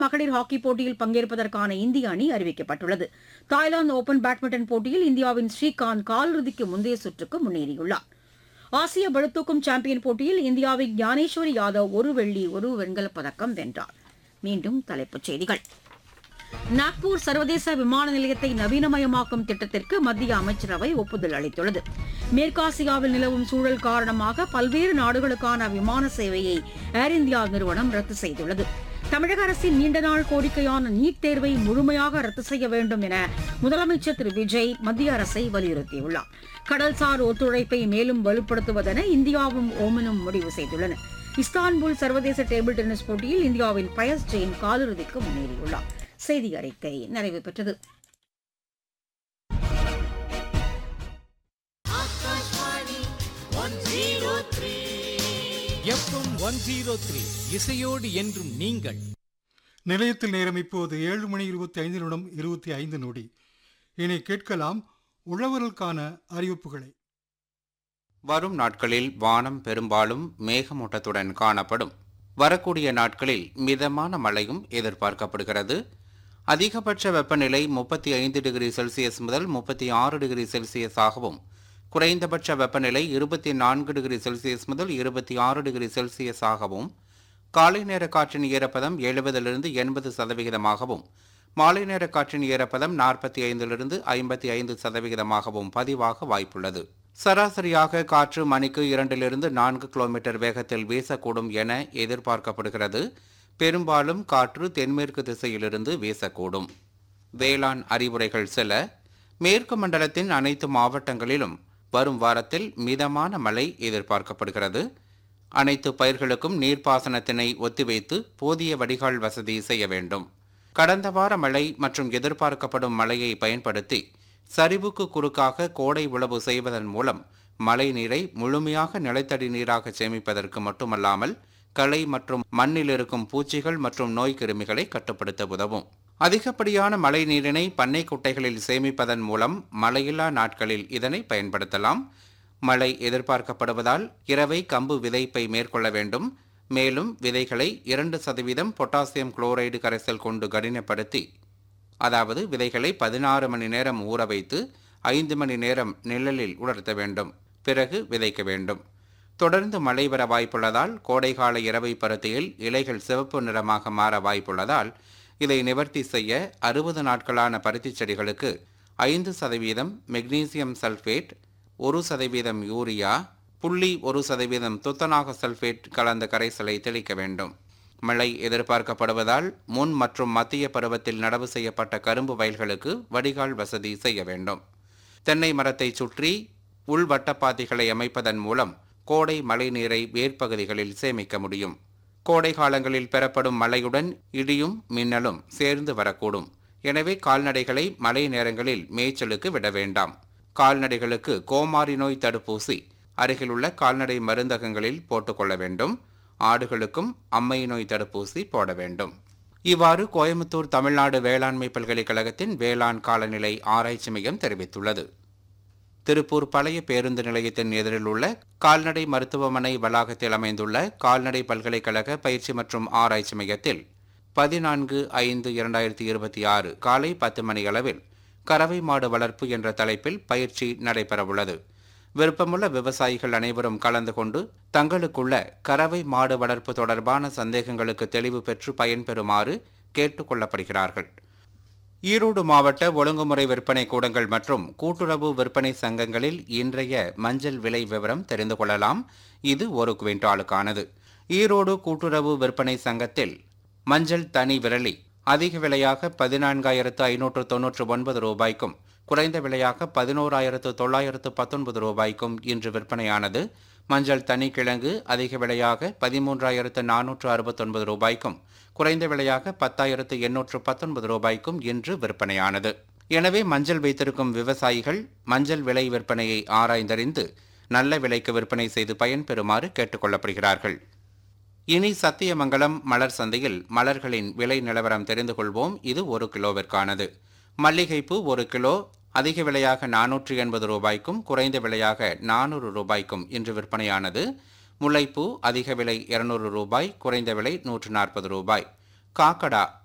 மகளிர் ஹாக்கி போட்டியில் பங்கேற்பதற்கான இந்திய அணி அறிவிக்கப்பட்டுள்ளது தாய்லாந்து ஓபன் பேட்மிண்டன் போட்டியில் இந்தியாவின் ஸ்ரீகாந்த் காலிறுதிக்கு முந்தைய சுற்றுக்கு முன்னேறியுள்ளார் ஆசிய பளுதூக்கும் சாம்பியன் போட்டியில் இந்தியாவின் ஞானேஸ்வரி யாதவ் ஒரு வெள்ளி ஒரு வெண்கலப் பதக்கம் வென்றார் மீண்டும் தலைப்புச் செய்திகள் நாக்பூர் சர்வதேச விமான நிலையத்தை நவீனமயமாக்கும் திட்டத்திற்கு மத்திய அமைச்சரவை ஒப்புதல் அளித்துள்ளது மேற்காசியாவில் நிலவும் சூழல் காரணமாக பல்வேறு நாடுகளுக்கான விமான சேவையை ஏர் இந்தியா நிறுவனம் ரத்து செய்துள்ளது தமிழக அரசின் நீண்ட நாள் கோரிக்கையான நீட் தேர்வை முழுமையாக ரத்து செய்ய வேண்டும் என முதலமைச்சர் திரு விஜய் மத்திய அரசை வலியுறுத்தியுள்ளார் கடல்சார் ஒத்துழைப்பை மேலும் வலுப்படுத்துவதென இந்தியாவும் ஓமனும் முடிவு செய்துள்ளன இஸ்தான்புல் சர்வதேச டேபிள் டென்னிஸ் போட்டியில் இந்தியாவின் பயஸ் ஜெயின் காலிறுதிக்கு முன்னேறியுள்ளார் செய்தி அறிக்கை நிறைவு பெற்றது எஃப்எம் ஒன் ஜீரோ த்ரீ இசையோடு என்றும் நீங்கள் நிலையத்தில் நேரம் இப்போது ஏழு மணி இருபத்தி ஐந்து நிமிடம் இருபத்தி ஐந்து நொடி இனி கேட்கலாம் உழவர்களுக்கான அறிவிப்புகளை வரும் நாட்களில் வானம் பெரும்பாலும் மேகமூட்டத்துடன் காணப்படும் வரக்கூடிய நாட்களில் மிதமான மழையும் எதிர்பார்க்கப்படுகிறது அதிகபட்ச வெப்பநிலை முப்பத்தி ஐந்து டிகிரி செல்சியஸ் முதல் முப்பத்தி ஆறு டிகிரி செல்சியஸாகவும் குறைந்தபட்ச வெப்பநிலை இருபத்தி நான்கு டிகிரி செல்சியஸ் முதல் இருபத்தி ஆறு டிகிரி செல்சியஸாகவும் காலை நேர காற்றின் ஈரப்பதம் எழுபதிலிருந்து எண்பது சதவிகிதமாகவும் மாலை நேர காற்றின் ஈரப்பதம் நாற்பத்தி ஐந்திலிருந்து ஐம்பத்தி ஐந்து சதவிகிதமாகவும் பதிவாக வாய்ப்புள்ளது சராசரியாக காற்று மணிக்கு இரண்டிலிருந்து நான்கு கிலோமீட்டர் வேகத்தில் வீசக்கூடும் என எதிர்பார்க்கப்படுகிறது பெரும்பாலும் காற்று தென்மேற்கு திசையிலிருந்து வீசக்கூடும் வேளாண் அறிவுரைகள் சில மேற்கு மண்டலத்தின் அனைத்து மாவட்டங்களிலும் வரும் வாரத்தில் மிதமான மழை எதிர்பார்க்கப்படுகிறது அனைத்து பயிர்களுக்கும் நீர்ப்பாசனத்தினை ஒத்திவைத்து போதிய வடிகால் வசதி செய்ய வேண்டும் கடந்த வார மழை மற்றும் எதிர்பார்க்கப்படும் மழையை பயன்படுத்தி சரிவுக்கு குறுக்காக கோடை உழவு செய்வதன் மூலம் மழை நீரை முழுமையாக நிலத்தடி நீராக சேமிப்பதற்கு மட்டுமல்லாமல் களை மற்றும் மண்ணில் இருக்கும் பூச்சிகள் மற்றும் நோய் கிருமிகளை கட்டுப்படுத்த உதவும் அதிகப்படியான மழை நீரினை பண்ணை குட்டைகளில் சேமிப்பதன் மூலம் மழையில்லா நாட்களில் இதனை பயன்படுத்தலாம் மழை எதிர்பார்க்கப்படுவதால் இரவை கம்பு விதைப்பை மேற்கொள்ள வேண்டும் மேலும் விதைகளை இரண்டு சதவீதம் பொட்டாசியம் குளோரைடு கரைசல் கொண்டு கடினப்படுத்தி அதாவது விதைகளை பதினாறு மணி நேரம் ஊற வைத்து ஐந்து மணி நேரம் நிழலில் உலர்த்த வேண்டும் பிறகு விதைக்க வேண்டும் தொடர்ந்து மழை வர வாய்ப்புள்ளதால் கோடைகால இரவை பருத்தியில் இலைகள் சிவப்பு நிறமாக மாற வாய்ப்புள்ளதால் இதை நிவர்த்தி செய்ய அறுபது நாட்களான பருத்திச் செடிகளுக்கு ஐந்து சதவீதம் மெக்னீசியம் சல்ஃபேட் ஒரு சதவீதம் யூரியா புள்ளி ஒரு சதவீதம் துத்தநாக சல்ஃபேட் கலந்த கரைசலை தெளிக்க வேண்டும் மழை எதிர்பார்க்கப்படுவதால் முன் மற்றும் மத்திய பருவத்தில் நடவு செய்யப்பட்ட கரும்பு வயல்களுக்கு வடிகால் வசதி செய்ய வேண்டும் தென்னை மரத்தை சுற்றி உள் வட்டப்பாத்திகளை அமைப்பதன் மூலம் கோடை மழை நீரை வேர்ப்பகுதிகளில் சேமிக்க முடியும் கோடை காலங்களில் பெறப்படும் மழையுடன் இடியும் மின்னலும் சேர்ந்து வரக்கூடும் எனவே கால்நடைகளை மழை நேரங்களில் மேய்ச்சலுக்கு விட வேண்டாம் கால்நடைகளுக்கு கோமாரி நோய் தடுப்பூசி அருகிலுள்ள கால்நடை மருந்தகங்களில் போட்டுக்கொள்ள வேண்டும் ஆடுகளுக்கும் அம்மை நோய் தடுப்பூசி போட வேண்டும் இவ்வாறு கோயம்புத்தூர் தமிழ்நாடு வேளாண்மை பல்கலைக்கழகத்தின் வேளாண் காலநிலை ஆராய்ச்சி மையம் தெரிவித்துள்ளது திருப்பூர் பழைய பேருந்து நிலையத்தின் எதிரில் உள்ள கால்நடை மருத்துவமனை வளாகத்தில் அமைந்துள்ள கால்நடை பல்கலைக்கழக பயிற்சி மற்றும் ஆராய்ச்சி மையத்தில் பதினான்கு ஐந்து இரண்டாயிரத்தி இருபத்தி ஆறு காலை பத்து மணி அளவில் கறவை மாடு வளர்ப்பு என்ற தலைப்பில் பயிற்சி நடைபெறவுள்ளது விருப்பமுள்ள விவசாயிகள் அனைவரும் கலந்து கொண்டு தங்களுக்குள்ள கறவை மாடு வளர்ப்பு தொடர்பான சந்தேகங்களுக்கு தெளிவு பெற்று பயன்பெறுமாறு கேட்டுக்கொள்ளப்படுகிறார்கள் ஈரோடு மாவட்ட ஒழுங்குமுறை விற்பனை கூடங்கள் மற்றும் கூட்டுறவு விற்பனை சங்கங்களில் இன்றைய மஞ்சள் விலை விவரம் தெரிந்து கொள்ளலாம் இது ஒரு குவிண்டாலுக்கானது ஈரோடு கூட்டுறவு விற்பனை சங்கத்தில் மஞ்சள் தனி விரலி அதிக விலையாக பதினான்காயிரத்து ஐநூற்று தொன்னூற்று ஒன்பது ரூபாய்க்கும் குறைந்த விலையாக பதினோராயிரத்து தொள்ளாயிரத்து பத்தொன்பது ரூபாய்க்கும் இன்று விற்பனையானது மஞ்சள் தனிக்கிழங்கு அதிக விலையாக பதிமூன்றாயிரத்து நானூற்று அறுபத்தொன்பது ரூபாய்க்கும் குறைந்த விலையாக பத்தாயிரத்து எண்ணூற்று பத்தொன்பது ரூபாய்க்கும் இன்று விற்பனையானது எனவே மஞ்சள் வைத்திருக்கும் விவசாயிகள் மஞ்சள் விலை விற்பனையை ஆராய்ந்தறிந்து நல்ல விலைக்கு விற்பனை செய்து பயன்பெறுமாறு கேட்டுக்கொள்ளப்படுகிறார்கள் இனி சத்தியமங்கலம் மலர் சந்தையில் மலர்களின் விலை நிலவரம் தெரிந்து கொள்வோம் இது ஒரு கிலோவிற்கானது மல்லிகைப்பூ ஒரு கிலோ அதிக விலையாக நானூற்றி எண்பது ரூபாய்க்கும் குறைந்த விலையாக நானூறு ரூபாய்க்கும் இன்று விற்பனையானது முல்லைப்பூ அதிக விலை இருநூறு ரூபாய் குறைந்த விலை நூற்று நாற்பது ரூபாய் காக்கடா